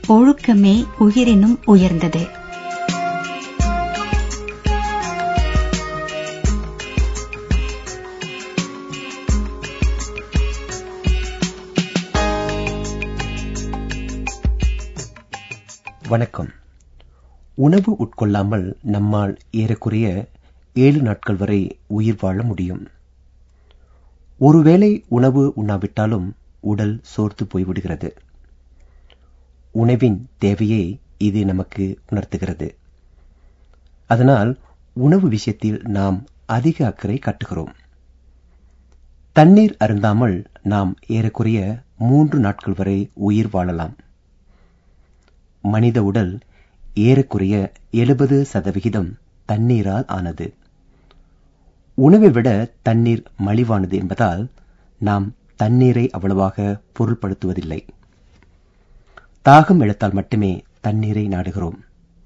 ஒழுக்கமே உயிரினும் உயர்ந்தது வணக்கம் உணவு உட்கொள்ளாமல் நம்மால் ஏறக்குறைய ஏழு நாட்கள் வரை உயிர் வாழ முடியும் ஒருவேளை உணவு உண்ணாவிட்டாலும் உடல் சோர்த்து போய்விடுகிறது உணவின் தேவையை இது நமக்கு உணர்த்துகிறது அதனால் உணவு விஷயத்தில் நாம் அதிக அக்கறை காட்டுகிறோம் தண்ணீர் அருந்தாமல் நாம் ஏறக்குறைய மூன்று நாட்கள் வரை உயிர் வாழலாம் மனித உடல் ஏறக்குறைய எழுபது சதவிகிதம் தண்ணீரால் ஆனது உணவை விட தண்ணீர் மலிவானது என்பதால் நாம் தண்ணீரை அவ்வளவாக பொருள்படுத்துவதில்லை தாகம் இழத்தால் மட்டுமே தண்ணீரை நாடுகிறோம்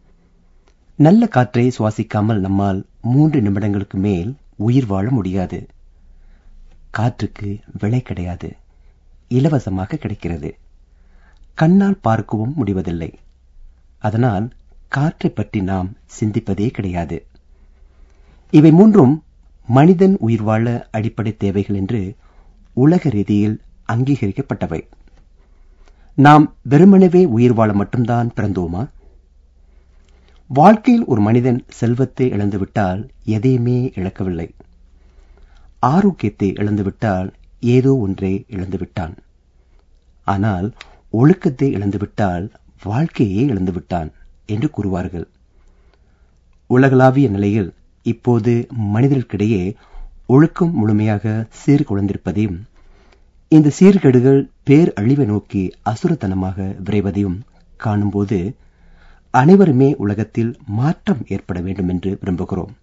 நல்ல காற்றை சுவாசிக்காமல் நம்மால் மூன்று நிமிடங்களுக்கு மேல் உயிர் வாழ முடியாது காற்றுக்கு விலை கிடையாது இலவசமாக கிடைக்கிறது கண்ணால் பார்க்கவும் முடிவதில்லை அதனால் காற்றை பற்றி நாம் சிந்திப்பதே கிடையாது இவை மூன்றும் மனிதன் உயிர் வாழ அடிப்படை தேவைகள் என்று உலக ரீதியில் அங்கீகரிக்கப்பட்டவை நாம் வெறுமனவே உயிர் வாழ மட்டும்தான் பிறந்தோமா வாழ்க்கையில் ஒரு மனிதன் செல்வத்தை இழந்துவிட்டால் எதையுமே இழக்கவில்லை ஆரோக்கியத்தை இழந்துவிட்டால் ஏதோ ஒன்றை இழந்துவிட்டான் ஆனால் ஒழுக்கத்தை இழந்துவிட்டால் வாழ்க்கையே இழந்துவிட்டான் என்று கூறுவார்கள் உலகளாவிய நிலையில் இப்போது மனிதர்களுக்கிடையே ஒழுக்கம் முழுமையாக சீர்குலைந்திருப்பதையும் இந்த சீர்கேடுகள் பேர் அழிவை நோக்கி அசுரத்தனமாக விரைவதையும் காணும்போது அனைவருமே உலகத்தில் மாற்றம் ஏற்பட வேண்டும் என்று விரும்புகிறோம்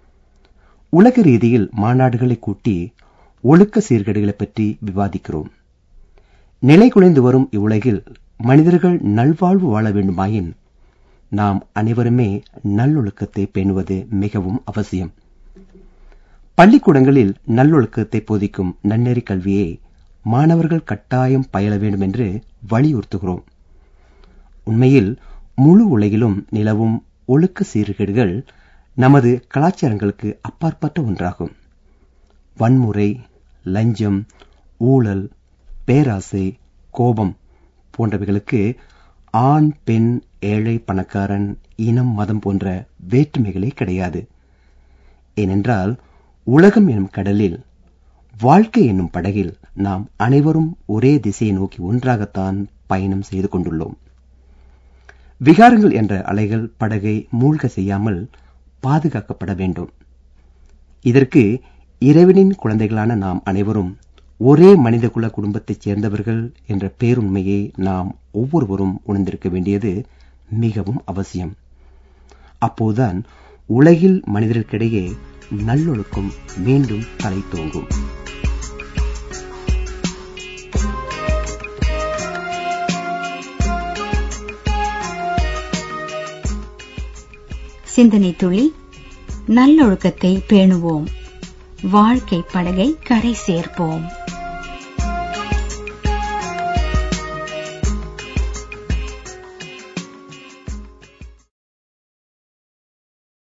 உலக ரீதியில் மாநாடுகளை கூட்டி ஒழுக்க சீர்கேடுகளை பற்றி விவாதிக்கிறோம் நிலை குலைந்து வரும் இவ்வுலகில் மனிதர்கள் நல்வாழ்வு வாழ வேண்டுமாயின் நாம் அனைவருமே நல்லொழுக்கத்தை பேணுவது மிகவும் அவசியம் பள்ளிக்கூடங்களில் நல்லொழுக்கத்தை போதிக்கும் நன்னெறி கல்வியை மாணவர்கள் கட்டாயம் பயில வேண்டும் என்று வலியுறுத்துகிறோம் உண்மையில் முழு உலகிலும் நிலவும் ஒழுக்க சீர்கேடுகள் நமது கலாச்சாரங்களுக்கு அப்பாற்பட்ட ஒன்றாகும் வன்முறை லஞ்சம் ஊழல் பேராசை கோபம் போன்றவைகளுக்கு ஆண் பெண் ஏழை பணக்காரன் இனம் மதம் போன்ற வேற்றுமைகளே கிடையாது ஏனென்றால் உலகம் எனும் கடலில் வாழ்க்கை என்னும் படகில் நாம் அனைவரும் ஒரே திசையை நோக்கி ஒன்றாகத்தான் பயணம் செய்து கொண்டுள்ளோம் விகாரங்கள் என்ற அலைகள் படகை மூழ்க செய்யாமல் பாதுகாக்கப்பட வேண்டும் இதற்கு இறைவனின் குழந்தைகளான நாம் அனைவரும் ஒரே மனிதகுல குடும்பத்தைச் சேர்ந்தவர்கள் என்ற பேருண்மையை நாம் ஒவ்வொருவரும் உணர்ந்திருக்க வேண்டியது மிகவும் அவசியம் அப்போதுதான் உலகில் மனிதர்களுக்கிடையே நல்லொழுக்கம் மீண்டும் தலை தோங்கும் சிந்தனை துளி நல்லொழுக்கத்தை பேணுவோம் வாழ்க்கை படகை கரை சேர்ப்போம்